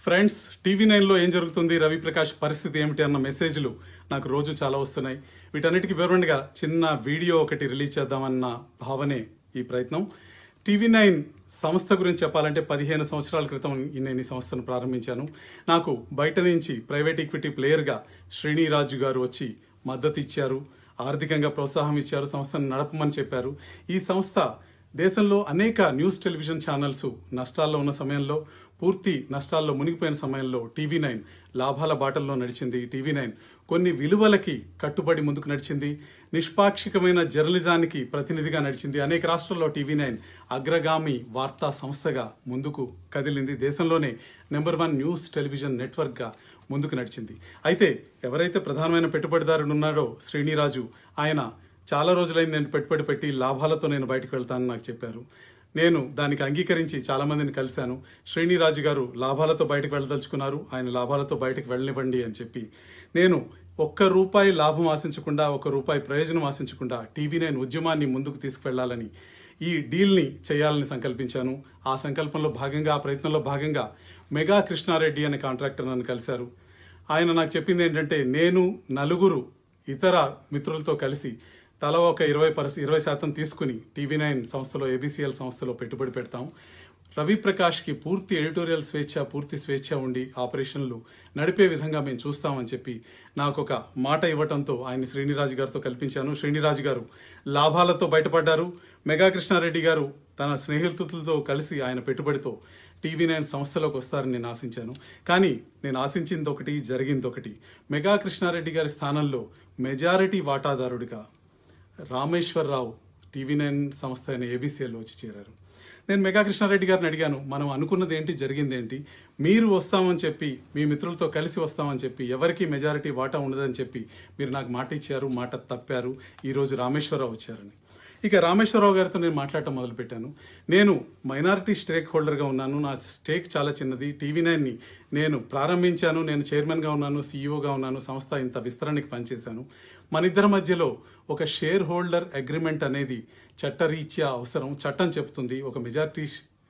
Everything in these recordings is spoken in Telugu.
ఫ్రెండ్స్ టీవీ నైన్లో ఏం జరుగుతుంది రవిప్రకాష్ పరిస్థితి ఏమిటి అన్న మెసేజ్లు నాకు రోజు చాలా వస్తున్నాయి వీటన్నిటికీ వివరణగా చిన్న వీడియో ఒకటి రిలీజ్ చేద్దామన్న భావనే ఈ ప్రయత్నం టీవీ నైన్ సంస్థ గురించి చెప్పాలంటే పదిహేను సంవత్సరాల క్రితం నేను ఈ సంస్థను ప్రారంభించాను నాకు బయట నుంచి ప్రైవేట్ ఈక్విటీ ప్లేయర్గా శ్రీనిరాజు గారు వచ్చి మద్దతు ఇచ్చారు ఆర్థికంగా ప్రోత్సాహం ఇచ్చారు సంస్థను నడపమని చెప్పారు ఈ సంస్థ దేశంలో అనేక న్యూస్ టెలివిజన్ ఛానల్స్ నష్టాల్లో ఉన్న సమయంలో పూర్తి నష్టాల్లో మునిగిపోయిన సమయంలో టీవీ నైన్ లాభాల బాటల్లో నడిచింది టీవీ నైన్ కొన్ని విలువలకి కట్టుబడి ముందుకు నడిచింది నిష్పాక్షికమైన జర్నలిజానికి ప్రతినిధిగా నడిచింది అనేక రాష్ట్రాల్లో టీవీ నైన్ అగ్రగామి వార్తా సంస్థగా ముందుకు కదిలింది దేశంలోనే నెంబర్ వన్ న్యూస్ టెలివిజన్ నెట్వర్క్గా ముందుకు నడిచింది అయితే ఎవరైతే ప్రధానమైన పెట్టుబడిదారుడు ఉన్నాడో శ్రీనిరాజు ఆయన చాలా రోజులైంది నేను పెట్టుబడి పెట్టి లాభాలతో నేను బయటకు వెళ్తానని నాకు చెప్పారు నేను దానికి అంగీకరించి చాలా మందిని కలిశాను శ్రీనిరాజు గారు లాభాలతో బయటకు వెళ్ళదలుచుకున్నారు ఆయన లాభాలతో బయటకు వెళ్ళనివ్వండి అని చెప్పి నేను ఒక్క రూపాయి లాభం ఆశించకుండా ఒక్క రూపాయి ప్రయోజనం ఆశించకుండా టీవీ నైన్ ఉద్యమాన్ని ముందుకు తీసుకువెళ్లాలని ఈ డీల్ని చేయాలని సంకల్పించాను ఆ సంకల్పంలో భాగంగా ఆ ప్రయత్నంలో భాగంగా మెగా కృష్ణారెడ్డి అనే కాంట్రాక్టర్ నన్ను కలిశారు ఆయన నాకు చెప్పింది ఏంటంటే నేను నలుగురు ఇతర మిత్రులతో కలిసి తల ఒక ఇరవై పర్స ఇరవై శాతం తీసుకుని టీవీ నైన్ సంస్థలో ఏబీసీఎల్ సంస్థలో పెట్టుబడి పెడతాం రవి ప్రకాష్కి పూర్తి ఎడిటోరియల్ స్వేచ్ఛ పూర్తి స్వేచ్ఛ ఉండి ఆపరేషన్లు నడిపే విధంగా మేము చూస్తామని చెప్పి నాకు ఒక మాట ఇవ్వటంతో ఆయన శ్రీనిరాజు గారితో కల్పించాను శ్రీనిరాజు గారు లాభాలతో బయటపడ్డారు మెగా కృష్ణారెడ్డి గారు తన స్నేహితులతో కలిసి ఆయన పెట్టుబడితో టీవీ నైన్ సంస్థలోకి వస్తారని నేను ఆశించాను కానీ నేను ఆశించింది ఒకటి జరిగింది ఒకటి మెగా కృష్ణారెడ్డి గారి స్థానంలో మెజారిటీ వాటాదారుడిగా రామేశ్వరరావు టీవీ నైన్ సంస్థ అయిన ఏబీసీఎల్ వచ్చి చేరారు నేను మెగా కృష్ణారెడ్డి గారిని అడిగాను మనం అనుకున్నది ఏంటి జరిగింది ఏంటి మీరు వస్తామని చెప్పి మీ మిత్రులతో కలిసి వస్తామని చెప్పి ఎవరికి మెజారిటీ వాటా ఉండదని చెప్పి మీరు నాకు మాట ఇచ్చారు మాట తప్పారు ఈరోజు రామేశ్వరరావు వచ్చారని ఇక రామేశ్వరరావు గారితో నేను మాట్లాడటం మొదలుపెట్టాను నేను మైనారిటీ స్టేక్ హోల్డర్గా ఉన్నాను నా స్టేక్ చాలా చిన్నది టీవీ నైన్ని నేను ప్రారంభించాను నేను చైర్మన్గా ఉన్నాను సీఈఓగా ఉన్నాను సంస్థ ఇంత విస్తరణకి పనిచేశాను మన ఇద్దరి మధ్యలో ఒక షేర్ హోల్డర్ అగ్రిమెంట్ అనేది చట్టరీత్యా అవసరం చట్టం చెప్తుంది ఒక మెజారిటీ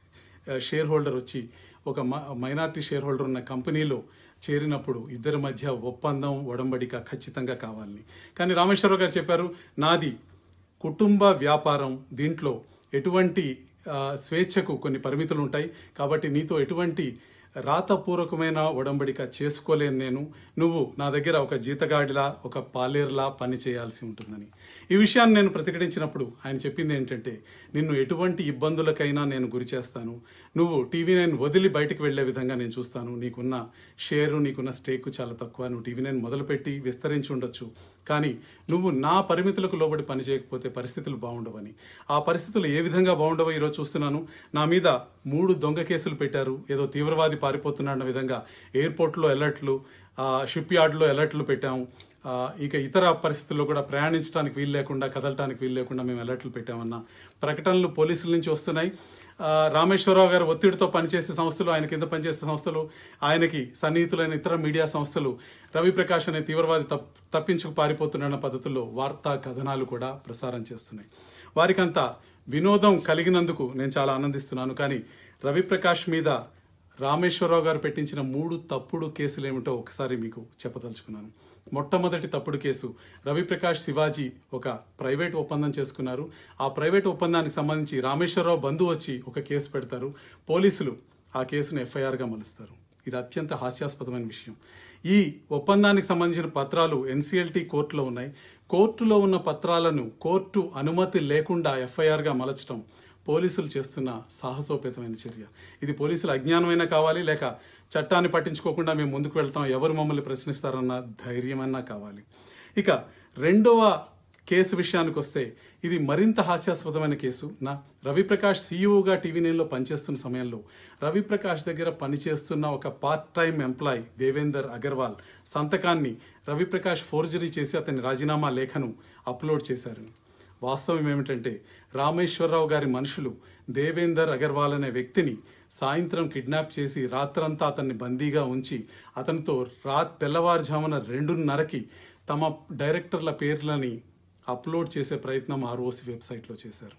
షేర్ హోల్డర్ వచ్చి ఒక మైనారిటీ షేర్ హోల్డర్ ఉన్న కంపెనీలో చేరినప్పుడు ఇద్దరి మధ్య ఒప్పందం ఒడంబడిక ఖచ్చితంగా కావాలని కానీ రామేశ్వరరావు గారు చెప్పారు నాది కుటుంబ వ్యాపారం దీంట్లో ఎటువంటి ఆ, స్వేచ్ఛకు కొన్ని పరిమితులు ఉంటాయి కాబట్టి నీతో ఎటువంటి రాతపూర్వకమైన ఒడంబడిక చేసుకోలేను నేను నువ్వు నా దగ్గర ఒక జీతగాడిలా ఒక పాలేరులా పని చేయాల్సి ఉంటుందని ఈ విషయాన్ని నేను ప్రతిఘటించినప్పుడు ఆయన చెప్పింది ఏంటంటే నిన్ను ఎటువంటి ఇబ్బందులకైనా నేను గురి చేస్తాను నువ్వు టీవీ నైన్ వదిలి బయటకు వెళ్లే విధంగా నేను చూస్తాను నీకున్న షేరు నీకున్న స్టేక్ చాలా తక్కువ నువ్వు టీవీ నైన్ మొదలుపెట్టి విస్తరించి ఉండొచ్చు కానీ నువ్వు నా పరిమితులకు లోబడి పని చేయకపోతే పరిస్థితులు బాగుండవని ఆ పరిస్థితులు ఏ విధంగా బాగుండవో ఈరోజు చూస్తున్నాను నా మీద మూడు దొంగ కేసులు పెట్టారు ఏదో తీవ్రవాది పారిపోతున్నాడన్న విధంగా ఎయిర్పోర్ట్లో అలర్ట్లు షిప్ యార్డ్లో అలర్ట్లు పెట్టాము ఆ, ఇక ఇతర పరిస్థితుల్లో కూడా ప్రయాణించడానికి వీలు లేకుండా కదలటానికి వీలు లేకుండా మేము అలర్ట్లు పెట్టామన్న ప్రకటనలు పోలీసుల నుంచి వస్తున్నాయి ఆ, రామేశ్వరరావు గారు ఒత్తిడితో పనిచేసే సంస్థలు ఆయన కింద పనిచేసే సంస్థలు ఆయనకి సన్నిహితులైన ఇతర మీడియా సంస్థలు రవిప్రకాష్ అనే తీవ్రవాది తప్ తప్పించుకు పారిపోతున్న పద్ధతుల్లో వార్తా కథనాలు కూడా ప్రసారం చేస్తున్నాయి వారికంత వినోదం కలిగినందుకు నేను చాలా ఆనందిస్తున్నాను కానీ రవిప్రకాష్ మీద రామేశ్వరరావు గారు పెట్టించిన మూడు తప్పుడు కేసులు ఏమిటో ఒకసారి మీకు చెప్పదలుచుకున్నాను మొట్టమొదటి తప్పుడు కేసు రవిప్రకాష్ శివాజీ ఒక ప్రైవేట్ ఒప్పందం చేసుకున్నారు ఆ ప్రైవేట్ ఒప్పందానికి సంబంధించి రామేశ్వరరావు బంధు వచ్చి ఒక కేసు పెడతారు పోలీసులు ఆ కేసును ఎఫ్ఐఆర్గా మలుస్తారు ఇది అత్యంత హాస్యాస్పదమైన విషయం ఈ ఒప్పందానికి సంబంధించిన పత్రాలు ఎన్సీఎల్టీ కోర్టులో ఉన్నాయి కోర్టులో ఉన్న పత్రాలను కోర్టు అనుమతి లేకుండా ఎఫ్ఐఆర్గా మలచడం పోలీసులు చేస్తున్న సాహసోపేతమైన చర్య ఇది పోలీసులు అజ్ఞానమైనా కావాలి లేక చట్టాన్ని పట్టించుకోకుండా మేము ముందుకు వెళ్తాం ఎవరు మమ్మల్ని ప్రశ్నిస్తారన్న ధైర్యమన్నా కావాలి ఇక రెండవ కేసు విషయానికి వస్తే ఇది మరింత హాస్యాస్పదమైన కేసు నా రవిప్రకాష్ సీఈఓగా టీవీ నైన్లో పనిచేస్తున్న సమయంలో రవిప్రకాష్ దగ్గర పనిచేస్తున్న ఒక part time employee Devender Agarwal సంతకాన్ని రవిప్రకాష్ ఫోర్జరీ చేసి అతని రాజీనామా లేఖను అప్లోడ్ చేశారు వాస్తవం ఏమిటంటే రామేశ్వరరావు గారి మనుషులు దేవేందర్ అగర్వాల్ అనే వ్యక్తిని సాయంత్రం కిడ్నాప్ చేసి రాత్రంతా అతన్ని బందీగా ఉంచి అతనితో రా తెల్లవారుజామున రెండున్నరకి తమ డైరెక్టర్ల పేర్లని అప్లోడ్ చేసే ప్రయత్నం ఆర్ఓసి వెబ్సైట్లో చేశారు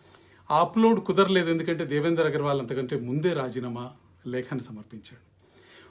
ఆ అప్లోడ్ కుదరలేదు ఎందుకంటే దేవేందర్ అగర్వాల్ అంతకంటే ముందే రాజీనామా లేఖను సమర్పించాడు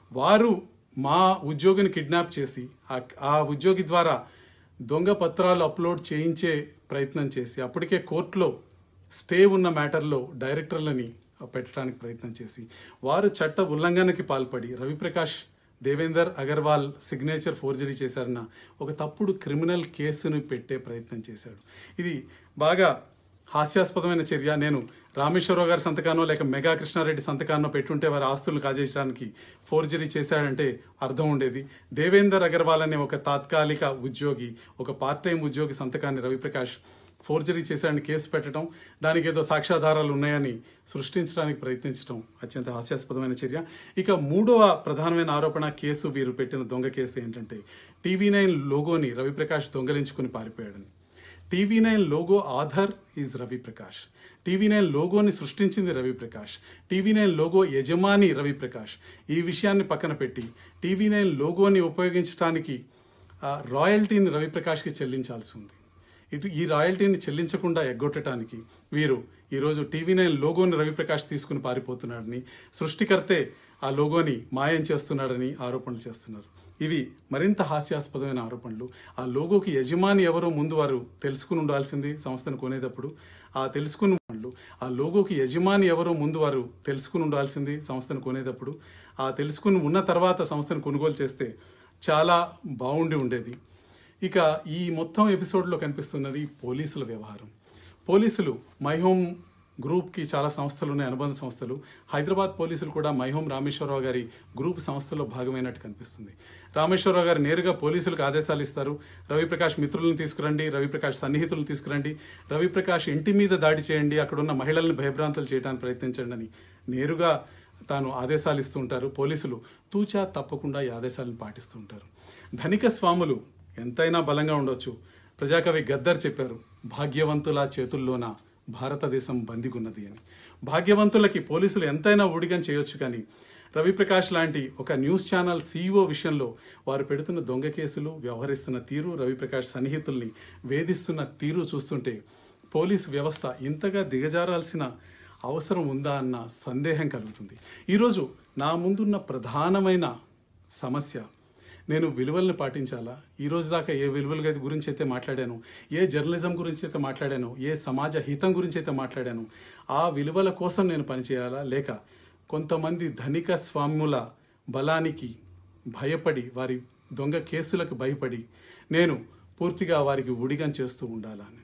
వారు మా ఉద్యోగిని కిడ్నాప్ చేసి ఆ- ఆ ఉద్యోగి ద్వారా దొంగ పత్రాలు అప్లోడ్ చేయించే ప్రయత్నం చేసి అప్పటికే కోర్టులో స్టే ఉన్న మ్యాటర్లో డైరెక్టర్లని పెట్టడానికి ప్రయత్నం చేసి వారు చట్ట ఉల్లంఘనకి పాల్పడి రవిప్రకాష్ దేవేందర్ అగర్వాల్ సిగ్నేచర్ ఫోర్జరీ చేశారన్న ఒక తప్పుడు క్రిమినల్ కేసును పెట్టే ప్రయత్నం చేశాడు ఇది బాగా హాస్యాస్పదమైన చర్య నేను రామేశ్వరరావు గారి సంతకానో లేక మెగా కృష్ణారెడ్డి సంతకానో పెట్టుంటే వారి ఆస్తులు కాజేయడానికి ఫోర్జరీ చేశాడంటే అర్థం ఉండేది దేవేందర్ అగర్వాల్ అనే ఒక తాత్కాలిక ఉద్యోగి ఒక పార్ట్ టైం ఉద్యోగి సంతకాన్ని రవిప్రకాష్ ఫోర్జరీ చేశాడని కేసు పెట్టడం దానికి ఏదో సాక్ష్యాధారాలు ఉన్నాయని సృష్టించడానికి ప్రయత్నించడం అత్యంత హాస్యాస్పదమైన చర్య ఇక మూడవ ప్రధానమైన ఆరోపణ కేసు వీరు పెట్టిన దొంగ కేసు ఏంటంటే టీవీ నైన్ లోగోని రవిప్రకాష్ దొంగలించుకుని పారిపోయాడని TV nine logo author is Ravi Prakash TV nine లోగోని సృష్టించింది రవిప్రకాష్ టీవీ నైన్ లోగో యజమాని రవిప్రకాష్ ఈ విషయాన్ని పక్కన పెట్టి టీవీ నైన్ లోగోని ఉపయోగించడానికి ఆ, రాయల్టీని రవిప్రకాష్కి చెల్లించాల్సి ఉంది ఇటు ఈ రాయల్టీని చెల్లించకుండా ఎగ్గొట్టడానికి వీరు ఈరోజు టీవీ నైన్ లోగోని రవిప్రకాష్ తీసుకుని పారిపోతున్నాడని సృష్టికర్తే ఆ లోగోని మాయం చేస్తున్నాడని ఆరోపణలు చేస్తున్నారు ఇవి మరింత హాస్యాస్పదమైన ఆరోపణలు ఆ లోగోకి యజమాని ఎవరో ముందు వారు తెలుసుకుని ఉండాల్సింది సంస్థను కొనేటప్పుడు ఆ తెలుసుకుని వాళ్ళు ఆ లోగోకి యజమాని ఎవరో ముందు వారు తెలుసుకుని ఉండాల్సింది సంస్థను కొనేటప్పుడు ఆ తెలుసుకుని ఉన్న తర్వాత సంస్థను కొనుగోలు చేస్తే చాలా బాగుండి ఉండేది ఇక ఈ మొత్తం ఎపిసోడ్లో కనిపిస్తున్నది పోలీసుల వ్యవహారం పోలీసులు మై హోమ్ గ్రూప్కి చాలా సంస్థలు ఉన్నాయి అనుబంధ సంస్థలు హైదరాబాద్ పోలీసులు కూడా మై హోమ్ రామేశ్వరరావు గారి గ్రూప్ సంస్థలో భాగమైనట్టు కనిపిస్తుంది రామేశ్వరరావు గారు నేరుగా పోలీసులకు ఆదేశాలు ఇస్తారు రవిప్రకాష్ మిత్రులను తీసుకురండి రవిప్రకాష్ సన్నిహితులను తీసుకురండి రవిప్రకాష్ ఇంటి మీద దాడి చేయండి అక్కడున్న మహిళల్ని భయభ్రాంతులు చేయడానికి ప్రయత్నించండి అని నేరుగా తాను ఆదేశాలు ఇస్తూ ఉంటారు పోలీసులు తూచా తప్పకుండా ఈ ఆదేశాలను పాటిస్తూ ఉంటారు ధనిక స్వాములు ఎంతైనా బలంగా ఉండొచ్చు ప్రజాకవి గద్దర్ చెప్పారు భాగ్యవంతుల చేతుల్లోన భారతదేశం బందిగున్నది అని భాగ్యవంతులకి పోలీసులు ఎంతైనా ఊడిగం చేయొచ్చు కానీ రవిప్రకాష్ లాంటి ఒక న్యూస్ ఛానల్ సీఈఓ విషయంలో వారు పెడుతున్న దొంగ కేసులు వ్యవహరిస్తున్న తీరు రవిప్రకాష్ సన్నిహితుల్ని వేధిస్తున్న తీరు చూస్తుంటే పోలీసు వ్యవస్థ ఇంతగా దిగజారాల్సిన అవసరం ఉందా అన్న సందేహం కలుగుతుంది ఈరోజు నా ముందున్న ప్రధానమైన సమస్య నేను విలువల్ని పాటించాలా ఈ రోజు దాకా ఏ విలువల గురించి అయితే మాట్లాడాను ఏ జర్నలిజం గురించి అయితే మాట్లాడాను ఏ సమాజ హితం గురించి అయితే మాట్లాడాను ఆ విలువల కోసం నేను పనిచేయాలా లేక కొంతమంది ధనిక స్వాముల బలానికి భయపడి వారి దొంగ కేసులకు భయపడి నేను పూర్తిగా వారికి ఉడిగం చేస్తూ ఉండాలా అని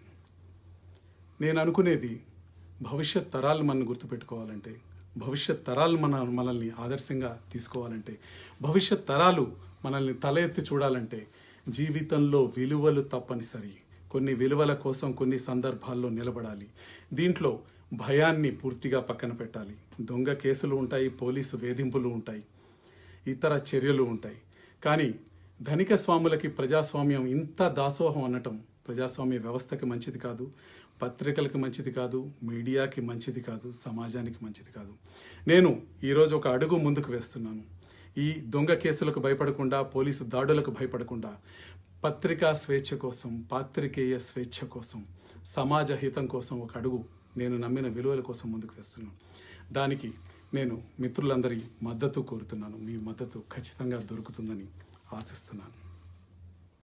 నేను అనుకునేది భవిష్యత్ తరాలు మనం గుర్తుపెట్టుకోవాలంటే భవిష్యత్ తరాలు మన మనల్ని ఆదర్శంగా తీసుకోవాలంటే భవిష్యత్ తరాలు మనల్ని తల ఎత్తి చూడాలంటే జీవితంలో విలువలు తప్పనిసరి కొన్ని విలువల కోసం కొన్ని సందర్భాల్లో నిలబడాలి దీంట్లో భయాన్ని పూర్తిగా పక్కన పెట్టాలి దొంగ కేసులు ఉంటాయి పోలీసు వేధింపులు ఉంటాయి ఇతర చర్యలు ఉంటాయి కానీ ధనిక స్వాములకి ప్రజాస్వామ్యం ఇంత దాసోహం అనటం ప్రజాస్వామ్య వ్యవస్థకి మంచిది కాదు పత్రికలకు మంచిది కాదు మీడియాకి మంచిది కాదు సమాజానికి మంచిది కాదు నేను ఈరోజు ఒక అడుగు ముందుకు వేస్తున్నాను ఈ దొంగ కేసులకు భయపడకుండా పోలీసు దాడులకు భయపడకుండా పత్రికా స్వేచ్ఛ కోసం పాత్రికేయ స్వేచ్ఛ కోసం సమాజ హితం కోసం ఒక అడుగు నేను నమ్మిన విలువల కోసం ముందుకు వేస్తున్నాను దానికి నేను మిత్రులందరి మద్దతు కోరుతున్నాను మీ మద్దతు ఖచ్చితంగా దొరుకుతుందని ఆశిస్తున్నాను